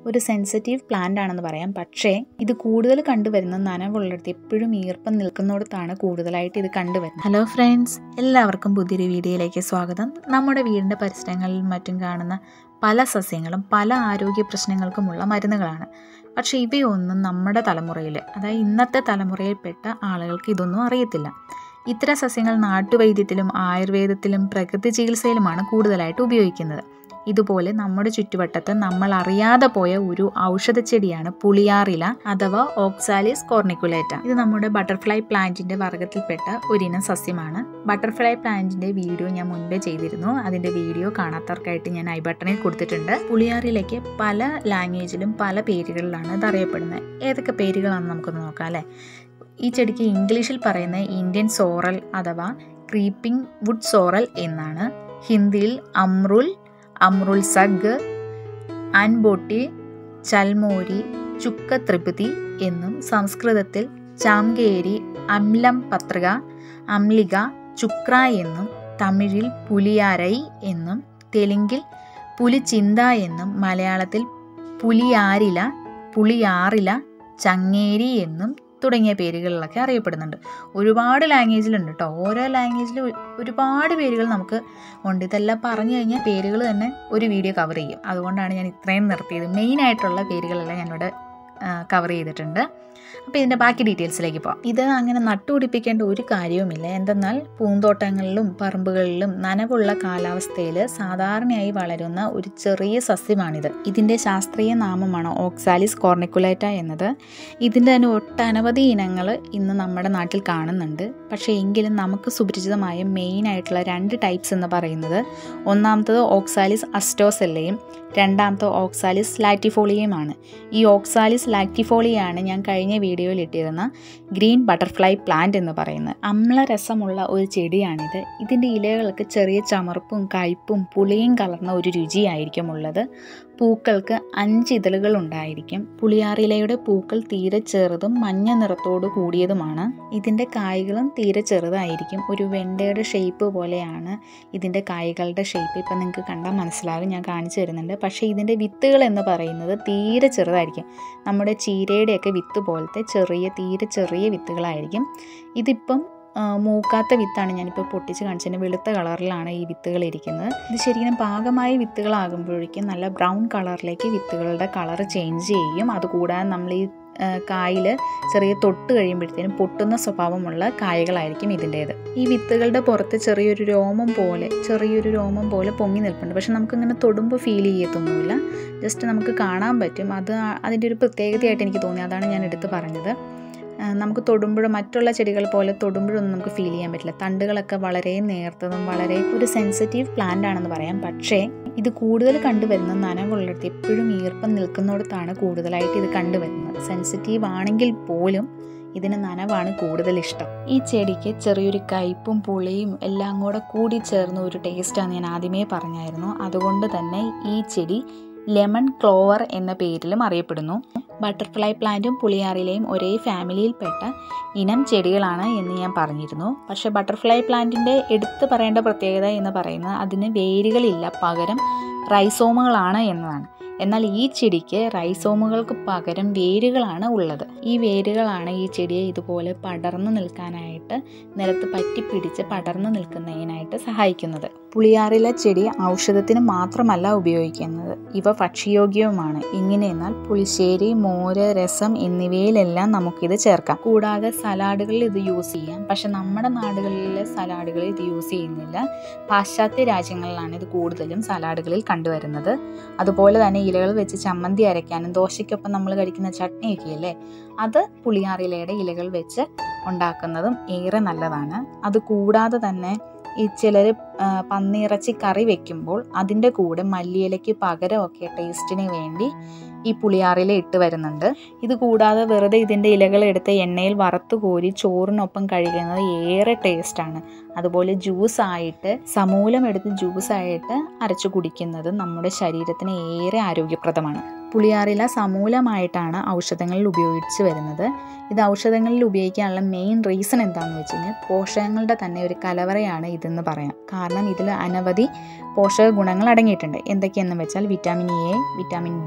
ഒരു sensitive plant ആണെന്ന് പറയാം പക്ഷേ ഇത് കൂടുതൽ കണ്ടുവരുന്ന നനവുള്ളിടത്ത് എപ്പോഴും ഈർപ്പം നിൽക്കുന്നിടത്താണ് കൂടുതലായിട്ട് ഇത് കണ്ടുവരുന്നത് ഹലോ ഫ്രണ്ട്സ് എല്ലാവർക്കും പുതിയൊരു വീഡിയോയിലേക്ക് സ്വാഗതം നമ്മുടെ വീടിൻ്റെ പരിസരങ്ങളിലും മറ്റും കാണുന്ന പല സസ്യങ്ങളും പല ആരോഗ്യ പ്രശ്നങ്ങൾക്കുമുള്ള മരുന്നുകളാണ് പക്ഷേ ഇവയൊന്നും നമ്മുടെ തലമുറയിൽ അതായത് ഇന്നത്തെ തലമുറയിൽപ്പെട്ട ആളുകൾക്ക് ഇതൊന്നും അറിയത്തില്ല ഇത്തരം സസ്യങ്ങൾ നാട്ടുവൈദ്യത്തിലും ആയുർവേദത്തിലും പ്രകൃതി ചികിത്സയിലുമാണ് കൂടുതലായിട്ട് ഉപയോഗിക്കുന്നത് ഇതുപോലെ നമ്മുടെ ചുറ്റുവട്ടത്ത് നമ്മൾ അറിയാതെ പോയ ഒരു ഔഷധച്ചെടിയാണ് പുളിയാറില അഥവാ ഓക്സാലിസ് കോർണിക്കുലേറ്റ ഇത് നമ്മുടെ ബട്ടർഫ്ലൈ പ്ലാന്റിന്റെ വർഗത്തിൽപ്പെട്ട ഒരിനം സസ്യമാണ് ബട്ടർഫ്ലൈ പ്ലാന്റിന്റെ വീഡിയോ ഞാൻ മുൻപേ ചെയ്തിരുന്നു അതിന്റെ വീഡിയോ കാണാത്തവർക്കായിട്ട് ഞാൻ ഐ ബട്ടണിൽ കൊടുത്തിട്ടുണ്ട് പുളിയാറിലേക്ക് പല ലാംഗ്വേജിലും പല പേരുകളിലാണ് ഇത് അറിയപ്പെടുന്നത് ഏതൊക്കെ പേരുകളാണെന്ന് നമുക്കൊന്ന് നോക്കാം അല്ലേ ഈ ചെടിക്ക് ഇംഗ്ലീഷിൽ പറയുന്ന ഇന്ത്യൻ സോറൽ അഥവാ ക്രീപ്പിംഗ് വുഡ് സോറൽ എന്നാണ് ഹിന്ദിയിൽ അമ്രുൽ അമ്രുൽ സഗ് അൻബോട്ടി ചൽമോരി ചുക്ക ത്രിപതി എന്നും സംസ്കൃതത്തിൽ ചാംകേരി അംലം പത്രിക അംലിക ചുക്ര എന്നും തമിഴിൽ പുലിയാരൈ എന്നും തെലുങ്കിൽ പുലിചിന്ത എന്നും മലയാളത്തിൽ പുലിയാരില പുളിയാറില ചങ്ങേരി എന്നും തുടങ്ങിയ പേരുകളിലൊക്കെ അറിയപ്പെടുന്നുണ്ട് ഒരുപാട് ലാംഗ്വേജിലുണ്ട് കേട്ടോ ഓരോ ലാംഗ്വേജിലും ഒരുപാട് പേരുകൾ നമുക്ക് ഉണ്ട് ഇതെല്ലാം പറഞ്ഞു കഴിഞ്ഞാൽ പേരുകൾ തന്നെ ഒരു വീഡിയോ കവർ ചെയ്യും അതുകൊണ്ടാണ് ഞാൻ ഇത്രയും നിർത്തിയത് മെയിൻ ആയിട്ടുള്ള പേരുകളെല്ലാം ഞാനിവിടെ കവർ ചെയ്തിട്ടുണ്ട് അപ്പോൾ ഇതിൻ്റെ ബാക്കി ഡീറ്റെയിൽസിലേക്ക് പോകാം ഇത് അങ്ങനെ നട്ടുപിടിപ്പിക്കേണ്ട ഒരു കാര്യവുമില്ല എന്തെന്നാൽ പൂന്തോട്ടങ്ങളിലും പറമ്പുകളിലും നനവുള്ള കാലാവസ്ഥയിൽ സാധാരണയായി വളരുന്ന ഒരു ചെറിയ സസ്യമാണിത് ഇതിൻ്റെ ശാസ്ത്രീയ നാമമാണ് ഓക്സാലിസ് കോർണിക്കുലേറ്റ എന്നത് ഇതിൻ്റെ തന്നെ ഒട്ടനവധി ഇനങ്ങൾ ഇന്ന് നമ്മുടെ നാട്ടിൽ കാണുന്നുണ്ട് പക്ഷേ എങ്കിലും നമുക്ക് സുപരിചിതമായ മെയിൻ ആയിട്ടുള്ള രണ്ട് ടൈപ്സ് എന്ന് പറയുന്നത് ഒന്നാമത്തത് ഓക്സാലിസ് അസ്റ്റോസെല്ലയും രണ്ടാമത്തെ ഓക്സാലിസ് ലാറ്റിഫോളിയയുമാണ് ഈ ഓക്സാലിസ് ലാക്റ്റിഫോളിയാണ് ഞാൻ കഴിഞ്ഞ വീഡിയോയിൽ ഇട്ടിരുന്ന ഗ്രീൻ ബട്ടർഫ്ലൈ പ്ലാന്റ് എന്ന് പറയുന്നത് അമ്ലരസമുള്ള ഒരു ചെടിയാണിത് ഇതിൻ്റെ ഇലകൾക്ക് ചെറിയ ചമർപ്പും കയ്പും പുളിയും കലർന്ന ഒരു രുചിയായിരിക്കും ഉള്ളത് പൂക്കൾക്ക് അഞ്ച് ഇതളുകൾ ഉണ്ടായിരിക്കും പുളിയാറിലയുടെ പൂക്കൾ തീരെ ചെറുതും മഞ്ഞ നിറത്തോട് കൂടിയതുമാണ് ഇതിൻ്റെ കായ്കളും തീരെ ചെറുതായിരിക്കും ഒരു വെണ്ടയുടെ ഷേപ്പ് പോലെയാണ് ഇതിൻ്റെ കായ്കളുടെ ഷേപ്പ് ഇപ്പം നിങ്ങൾക്ക് കണ്ടാൽ മനസ്സിലാകും ഞാൻ കാണിച്ചു തരുന്നുണ്ട് പക്ഷേ ഇതിൻ്റെ വിത്തുകൾ എന്ന് പറയുന്നത് തീരെ ചെറുതായിരിക്കും നമ്മുടെ ചീരയുടെയൊക്കെ വിത്ത് പോലത്തെ ചെറിയ തീരെ ചെറിയ വിത്തുകളായിരിക്കും ഇതിപ്പം മൂക്കാത്ത വിത്താണ് ഞാനിപ്പോൾ പൊട്ടിച്ച് കാണിച്ചതിന് വെളുത്ത കളറിലാണ് ഈ വിത്തുകൾ ഇരിക്കുന്നത് ഇത് ശരിക്കും പാകമായ വിത്തുകളാകുമ്പോഴേക്കും നല്ല ബ്രൗൺ കളറിലേക്ക് വിത്തുകളുടെ കളർ ചേഞ്ച് ചെയ്യും അതുകൂടാതെ നമ്മൾ ഈ കായിൽ ചെറിയ തൊട്ട് കഴിയുമ്പോഴത്തേനും പൊട്ടുന്ന സ്വഭാവമുള്ള കായകളായിരിക്കും ഇതിൻ്റേത് ഈ വിത്തുകളുടെ പുറത്ത് ചെറിയൊരു രോമം പോലെ ചെറിയൊരു രോമം പോലെ പൊങ്ങി നിൽപ്പുണ്ട് പക്ഷെ നമുക്കിങ്ങനെ തൊടുമ്പോൾ ഫീൽ ചെയ്യത്തൊന്നുമില്ല ജസ്റ്റ് നമുക്ക് കാണാൻ പറ്റും അത് അതിൻ്റെ ഒരു പ്രത്യേകതയായിട്ട് എനിക്ക് തോന്നി അതാണ് ഞാൻ എടുത്ത് പറഞ്ഞത് നമുക്ക് തൊടുമ്പോഴും മറ്റുള്ള ചെടികൾ പോലെ തൊടുമ്പോഴൊന്നും നമുക്ക് ഫീൽ ചെയ്യാൻ പറ്റില്ല തണ്ടുകളൊക്കെ വളരെ നേർത്തതും വളരെ ഒരു സെൻസിറ്റീവ് പ്ലാന്റ് ആണെന്ന് പറയാം പക്ഷേ ഇത് കൂടുതൽ കണ്ടുവരുന്ന നനവുള്ളിടത്ത് എപ്പോഴും ഈർപ്പം നിൽക്കുന്നിടത്താണ് കൂടുതലായിട്ട് ഇത് കണ്ടുവരുന്നത് സെൻസിറ്റീവ് ആണെങ്കിൽ പോലും ഇതിന് നനവാണ് കൂടുതൽ ഇഷ്ടം ഈ ചെടിക്ക് ചെറിയൊരു കയ്പും പുളിയും എല്ലാം കൂടെ കൂടി ചേർന്ന ഒരു ടേസ്റ്റാണ് ഞാൻ ആദ്യമേ പറഞ്ഞായിരുന്നു അതുകൊണ്ട് തന്നെ ഈ ചെടി ലെമൺ ക്ലോവർ എന്ന പേരിലും അറിയപ്പെടുന്നു ബട്ടർഫ്ലൈ പ്ലാന്റും പുളിയാറിലെയും ഒരേ ഫാമിലിയിൽപ്പെട്ട ഇനം ചെടികളാണ് എന്ന് ഞാൻ പറഞ്ഞിരുന്നു പക്ഷേ ബട്ടർഫ്ലൈ പ്ലാന്റിൻ്റെ എടുത്തു പറയേണ്ട പ്രത്യേകത എന്ന് പറയുന്നത് അതിന് വേരുകളില്ല പകരം റൈസോമുകളാണ് എന്നതാണ് എന്നാൽ ഈ ചെടിക്ക് റൈസോമുകൾക്ക് പകരം വേരുകളാണ് ഉള്ളത് ഈ വേരുകളാണ് ഈ ചെടിയെ ഇതുപോലെ പടർന്നു നിൽക്കാനായിട്ട് നിലത്ത് പറ്റിപ്പിടിച്ച് പടർന്നു നിൽക്കുന്നതിനായിട്ട് സഹായിക്കുന്നത് പുളിയാറിലെ ചെടി ഔഷധത്തിന് മാത്രമല്ല ഉപയോഗിക്കുന്നത് ഇവ ഭക്ഷ്യയോഗ്യവുമാണ് ഇങ്ങനെയെന്നാൽ പുളിശ്ശേരി മോര് രസം എന്നിവയിലെല്ലാം നമുക്കിത് ചേർക്കാം കൂടാതെ സലാഡുകളിൽ ഇത് യൂസ് ചെയ്യാം പക്ഷെ നമ്മുടെ നാടുകളിലെ സലാഡുകളിൽ ഇത് യൂസ് ചെയ്യുന്നില്ല പാശ്ചാത്യ രാജ്യങ്ങളിലാണ് ഇത് കൂടുതലും സലാഡുകളിൽ കണ്ടുവരുന്നത് അതുപോലെ തന്നെ ഇലകൾ വെച്ച് ചമ്മന്തി അരയ്ക്കാനും ദോശയ്ക്കൊപ്പം നമ്മൾ കഴിക്കുന്ന ചട്നിയൊക്കെ അല്ലേ അത് പുളിയാറിലയുടെ ഇലകൾ വെച്ച് ഉണ്ടാക്കുന്നതും ഏറെ നല്ലതാണ് അത് കൂടാതെ തന്നെ ഈ ചിലർ പന്നിയിറച്ചി കറി വെക്കുമ്പോൾ അതിൻ്റെ കൂടെ മല്ലിയിലയ്ക്ക് പകരമൊക്കെ ടേസ്റ്റിന് വേണ്ടി ഈ പുളിയാറില ഇട്ട് വരുന്നുണ്ട് ഇത് കൂടാതെ വെറുതെ ഇതിൻ്റെ ഇലകൾ എടുത്ത് എണ്ണയിൽ വറുത്ത് കോരി ചോറിനൊപ്പം കഴിക്കുന്നത് ഏറെ ടേസ്റ്റാണ് അതുപോലെ ജ്യൂസ് ആയിട്ട് സമൂലം എടുത്ത് ജ്യൂസ് ആയിട്ട് അരച്ചു കുടിക്കുന്നത് നമ്മുടെ ശരീരത്തിന് ഏറെ ആരോഗ്യപ്രദമാണ് പുളിയാറില സമൂലമായിട്ടാണ് ഔഷധങ്ങളിൽ ഉപയോഗിച്ച് വരുന്നത് ഇത് ഔഷധങ്ങളിൽ ഉപയോഗിക്കാനുള്ള മെയിൻ റീസൺ എന്താണെന്ന് വെച്ച് കഴിഞ്ഞാൽ പോഷകങ്ങളുടെ തന്നെ ഒരു കലവറയാണ് ഇതെന്ന് പറയാം കാരണം ഇതിൽ അനവധി പോഷക ഗുണങ്ങൾ അടങ്ങിയിട്ടുണ്ട് എന്തൊക്കെയെന്ന് വെച്ചാൽ vitamin A vitamin B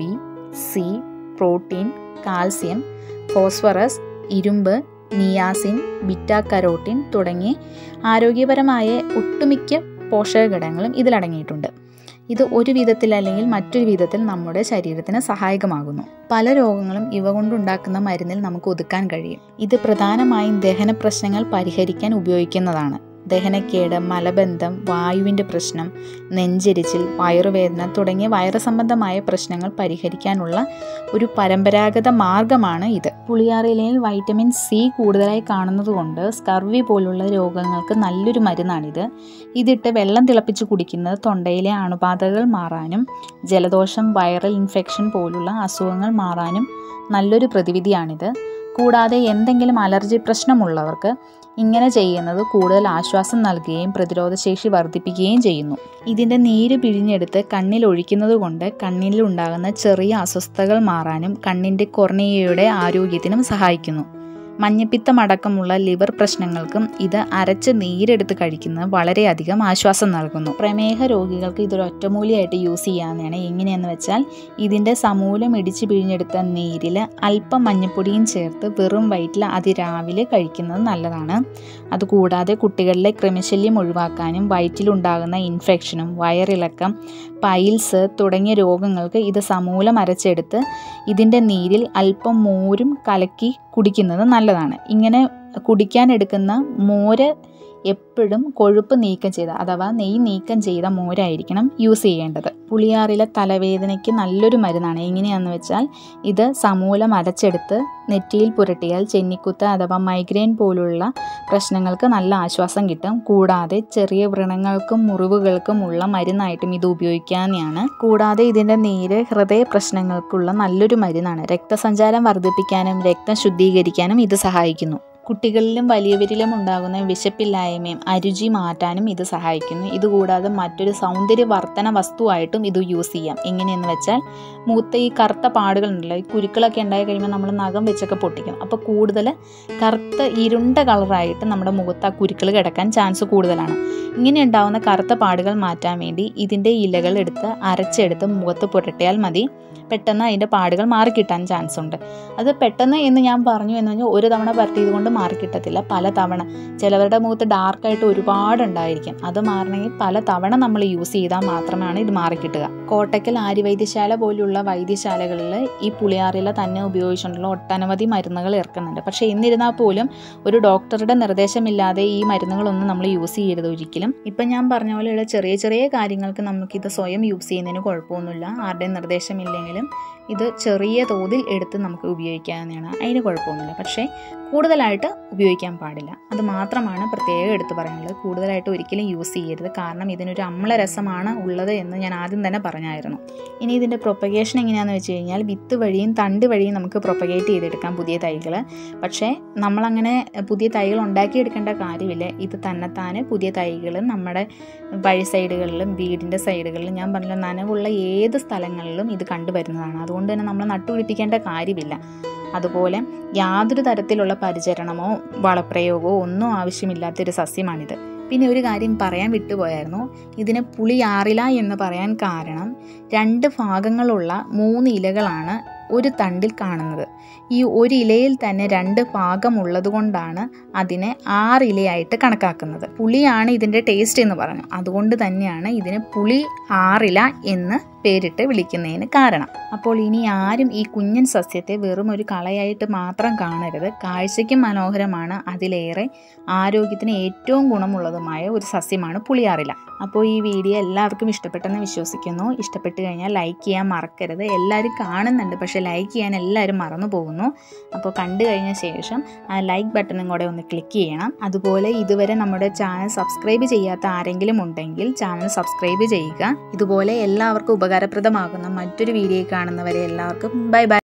C protein calcium phosphorus ഇരുമ്പ് നിയാസിൻ ബിറ്റാ കരോട്ടിൻ തുടങ്ങി ആരോഗ്യപരമായ ഒട്ടുമിക്ക പോഷകഘടകങ്ങളും ഇതിലടങ്ങിയിട്ടുണ്ട് ഇത് ഒരു വിധത്തിൽ അല്ലെങ്കിൽ മറ്റൊരു വിധത്തിൽ നമ്മുടെ ശരീരത്തിന് സഹായകമാകുന്നു പല രോഗങ്ങളും ഇവ കൊണ്ടുണ്ടാക്കുന്ന മരുന്നിൽ നമുക്ക് ഒതുക്കാൻ കഴിയും ഇത് പ്രധാനമായും ദഹന പ്രശ്നങ്ങൾ പരിഹരിക്കാൻ ഉപയോഗിക്കുന്നതാണ് ദഹനക്കേട് മലബന്ധം വായുവിൻ്റെ പ്രശ്നം നെഞ്ചെരിച്ചിൽ വയറുവേദന തുടങ്ങിയ വയറ് സംബന്ധമായ പ്രശ്നങ്ങൾ പരിഹരിക്കാനുള്ള ഒരു പരമ്പരാഗത മാർഗമാണ് ഇത് പുളിയാറിലയിൽ വൈറ്റമിൻ സി കൂടുതലായി കാണുന്നതുകൊണ്ട് സ്കർവി പോലുള്ള രോഗങ്ങൾക്ക് നല്ലൊരു മരുന്നാണിത് ഇതിട്ട് വെള്ളം തിളപ്പിച്ച് കുടിക്കുന്നത് തൊണ്ടയിലെ അണുബാധകൾ മാറാനും ജലദോഷം വൈറൽ ഇൻഫെക്ഷൻ പോലുള്ള അസുഖങ്ങൾ മാറാനും നല്ലൊരു പ്രതിവിധിയാണിത് കൂടാതെ എന്തെങ്കിലും അലർജി പ്രശ്നമുള്ളവർക്ക് ഇങ്ങനെ ചെയ്യുന്നത് കൂടുതൽ ആശ്വാസം നൽകുകയും പ്രതിരോധശേഷി വർദ്ധിപ്പിക്കുകയും ചെയ്യുന്നു ഇതിൻ്റെ നീര് പിഴിഞ്ഞെടുത്ത് കണ്ണിൽ ഒഴിക്കുന്നത് കൊണ്ട് കണ്ണിൽ ഉണ്ടാകുന്ന ചെറിയ അസ്വസ്ഥതകൾ മാറാനും കണ്ണിൻ്റെ കൊർണിയയുടെ ആരോഗ്യത്തിനും സഹായിക്കുന്നു മഞ്ഞപ്പിത്തം അടക്കമുള്ള ലിവർ പ്രശ്നങ്ങൾക്കും ഇത് അരച്ച് നീരെടുത്ത് കഴിക്കുന്നത് വളരെയധികം ആശ്വാസം നൽകുന്നു പ്രമേഹ രോഗികൾക്ക് ഇതൊരു ഒറ്റമൂലിയായിട്ട് യൂസ് ചെയ്യാവുന്നതാണ് എങ്ങനെയെന്ന് വെച്ചാൽ ഇതിൻ്റെ സമൂലം ഇടിച്ച് പിഴിഞ്ഞെടുത്ത നീരിൽ അല്പം മഞ്ഞപ്പൊടിയും ചേർത്ത് വെറും വയറ്റിൽ അതിരാവിലെ കഴിക്കുന്നത് നല്ലതാണ് അതുകൂടാതെ കുട്ടികളിലെ ക്രിമിശല്യം ഒഴിവാക്കാനും വയറ്റിലുണ്ടാകുന്ന ഇൻഫെക്ഷനും വയറിളക്കം പൈൽസ് തുടങ്ങിയ രോഗങ്ങൾക്ക് ഇത് സമൂലം അരച്ചെടുത്ത് ഇതിൻ്റെ നീരിൽ അല്പം മോരും കലക്കി കുടിക്കുന്നത് നല്ലതാണ് ഇങ്ങനെ കുടിക്കാൻ എടുക്കുന്ന മോര് എപ്പോഴും കൊഴുപ്പ് നീക്കം ചെയ്ത അഥവാ നെയ്യ് നീക്കം ചെയ്ത മോരായിരിക്കണം യൂസ് ചെയ്യേണ്ടത് പുളിയാറിലെ തലവേദനയ്ക്ക് നല്ലൊരു മരുന്നാണ് എങ്ങനെയാണെന്ന് വെച്ചാൽ ഇത് സമൂലം അരച്ചെടുത്ത് നെറ്റിയിൽ പുരട്ടിയാൽ ചെന്നിക്കുത്ത് അഥവാ മൈഗ്രെയിൻ പോലുള്ള പ്രശ്നങ്ങൾക്ക് നല്ല ആശ്വാസം കിട്ടും കൂടാതെ ചെറിയ വ്രണങ്ങൾക്കും മുറിവുകൾക്കും ഉള്ള മരുന്നായിട്ടും ഇത് ഉപയോഗിക്കാവുന്നതാണ് കൂടാതെ ഇതിൻ്റെ നീര് ഹൃദയ പ്രശ്നങ്ങൾക്കുള്ള നല്ലൊരു മരുന്നാണ് രക്തസഞ്ചാരം വർദ്ധിപ്പിക്കാനും രക്തം ശുദ്ധീകരിക്കാനും ഇത് സഹായിക്കുന്നു കുട്ടികളിലും വലിയവരിലും ഉണ്ടാകുന്ന വിശപ്പില്ലായ്മയും അരുചി മാറ്റാനും ഇത് സഹായിക്കുന്നു ഇതുകൂടാതെ മറ്റൊരു സൗന്ദര്യ വർധന വസ്തുവായിട്ടും ഇത് യൂസ് ചെയ്യാം എങ്ങനെയെന്ന് വെച്ചാൽ മൂത്ത ഈ കറുത്ത പാടുകളുണ്ടല്ലോ ഈ കുരുക്കളൊക്കെ ഉണ്ടായി കഴിയുമ്പോൾ നമ്മൾ നഖം വെച്ചൊക്കെ പൊട്ടിക്കും അപ്പോൾ കൂടുതൽ കറുത്ത ഇരുണ്ട കളറായിട്ട് നമ്മുടെ മുഖത്ത് ആ കുരുക്കൾ കിടക്കാൻ ചാൻസ് കൂടുതലാണ് ഇങ്ങനെ ഉണ്ടാകുന്ന കറുത്ത പാടുകൾ മാറ്റാൻ വേണ്ടി ഇതിൻ്റെ ഇലകൾ എടുത്ത് അരച്ചെടുത്ത് മുഖത്ത് പുരട്ടിയാൽ മതി പെട്ടെന്ന് അതിൻ്റെ പാടുകൾ മാറിക്കിട്ടാൻ ചാൻസ് ഉണ്ട് അത് പെട്ടെന്ന് എന്ന് ഞാൻ പറഞ്ഞു എന്ന് പറഞ്ഞാൽ ഒരു തവണ പരത്തിയത് കൊണ്ട് മാറിക്കിട്ടത്തില്ല പല തവണ ചിലവരുടെ മുഖത്ത് ഡാർക്കായിട്ട് ഒരുപാട് ഉണ്ടായിരിക്കും അത് മാറണമെങ്കിൽ പല തവണ നമ്മൾ യൂസ് ചെയ്താൽ മാത്രമാണ് ഇത് മാറിക്കിട്ടുക കോട്ടയ്ക്കൽ ആര്യവൈദ്യശാല പോലുള്ള വൈദ്യശാലകളിൽ ഈ പുളിയാറില തന്നെ ഉപയോഗിച്ചുകൊണ്ടുള്ള ഒട്ടനവധി മരുന്നുകൾ ഇറക്കുന്നുണ്ട് പക്ഷേ എന്നിരുന്നാൽ പോലും ഒരു ഡോക്ടറുടെ നിർദ്ദേശമില്ലാതെ ഈ മരുന്നുകളൊന്നും നമ്മൾ യൂസ് ചെയ്യരുത് ഒരിക്കലും ഇപ്പം ഞാൻ പറഞ്ഞ പോലെയുള്ള ചെറിയ ചെറിയ കാര്യങ്ങൾക്ക് നമുക്കിത് സ്വയം യൂസ് ചെയ്യുന്നതിന് കുഴപ്പമൊന്നുമില്ല ആരുടെയും നിർദ്ദേശമില്ലെങ്കിലും ഇത് ചെറിയ തോതിൽ എടുത്ത് നമുക്ക് ഉപയോഗിക്കാവുന്നതാണ് അതിന് കുഴപ്പമൊന്നുമില്ല പക്ഷേ കൂടുതലായിട്ട് ഉപയോഗിക്കാൻ പാടില്ല അത് മാത്രമാണ് പ്രത്യേകം എടുത്ത് പറയാനുള്ളത് കൂടുതലായിട്ട് ഒരിക്കലും യൂസ് ചെയ്യരുത് കാരണം ഇതിനൊരു അമ്ലരസമാണ് ഉള്ളത് എന്ന് ഞാൻ ആദ്യം തന്നെ പറഞ്ഞായിരുന്നു ഇനി ഇതിൻ്റെ പ്രൊപ്പഗേഷൻ എങ്ങനെയാണെന്ന് വെച്ച് കഴിഞ്ഞാൽ വിത്ത് വഴിയും തണ്ട് വഴിയും നമുക്ക് പ്രൊപ്പഗേറ്റ് ചെയ്തെടുക്കാം പുതിയ തൈകൾ പക്ഷേ നമ്മളങ്ങനെ പുതിയ തൈകൾ ഉണ്ടാക്കിയെടുക്കേണ്ട കാര്യമില്ല ഇത് തന്നെത്താനെ പുതിയ തൈകൾ നമ്മുടെ വഴി സൈഡുകളിലും വീടിൻ്റെ സൈഡുകളിലും ഞാൻ പറഞ്ഞ നനവുള്ള ഏത് സ്ഥലങ്ങളിലും ഇത് കണ്ടുവരുന്നതാണ് അതുകൊണ്ട് തന്നെ നമ്മൾ നട്ടുപിടിപ്പിക്കേണ്ട കാര്യമില്ല അതുപോലെ യാതൊരു തരത്തിലുള്ള പരിചരണമോ വളപ്രയോഗമോ ഒന്നും ആവശ്യമില്ലാത്തൊരു സസ്യമാണിത് പിന്നെ ഒരു കാര്യം പറയാൻ വിട്ടുപോയായിരുന്നു ഇതിന് പുളിയാറില എന്ന് പറയാൻ കാരണം രണ്ട് ഭാഗങ്ങളുള്ള മൂന്ന് ഇലകളാണ് ഒരു തണ്ടിൽ കാണുന്നത് ഈ ഒരു ഇലയിൽ തന്നെ രണ്ട് ഭാഗമുള്ളത് കൊണ്ടാണ് അതിനെ ആറിലയായിട്ട് കണക്കാക്കുന്നത് പുളിയാണ് ഇതിൻ്റെ ടേസ്റ്റ് എന്ന് പറഞ്ഞു അതുകൊണ്ട് തന്നെയാണ് ഇതിന് പുളി ആറില എന്ന് പേരിട്ട് വിളിക്കുന്നതിന് കാരണം അപ്പോൾ ഇനി ആരും ഈ കുഞ്ഞൻ സസ്യത്തെ വെറും ഒരു കളയായിട്ട് മാത്രം കാണരുത് കാഴ്ചയ്ക്ക് മനോഹരമാണ് അതിലേറെ ആരോഗ്യത്തിന് ഏറ്റവും ഗുണമുള്ളതുമായ ഒരു സസ്യമാണ് പുളിയാറില അപ്പോൾ ഈ വീഡിയോ എല്ലാവർക്കും ഇഷ്ടപ്പെട്ടെന്ന് വിശ്വസിക്കുന്നു ഇഷ്ടപ്പെട്ട് കഴിഞ്ഞാൽ ലൈക്ക് ചെയ്യാൻ മറക്കരുത് എല്ലാവരും കാണുന്നുണ്ട് പക്ഷേ ലൈക്ക് ചെയ്യാൻ എല്ലാവരും മറന്നു പോകുന്നു അപ്പോൾ കണ്ടു കഴിഞ്ഞ ശേഷം ആ ലൈക്ക് ബട്ടണും കൂടെ ഒന്ന് ക്ലിക്ക് ചെയ്യണം അതുപോലെ ഇതുവരെ നമ്മുടെ ചാനൽ സബ്സ്ക്രൈബ് ചെയ്യാത്ത ആരെങ്കിലും ഉണ്ടെങ്കിൽ ചാനൽ സബ്സ്ക്രൈബ് ചെയ്യുക ഇതുപോലെ എല്ലാവർക്കും ഉപകാരപ്രദമാകുന്ന മറ്റൊരു വീഡിയോ കാണുന്നവരെ എല്ലാവർക്കും ബൈ ബൈ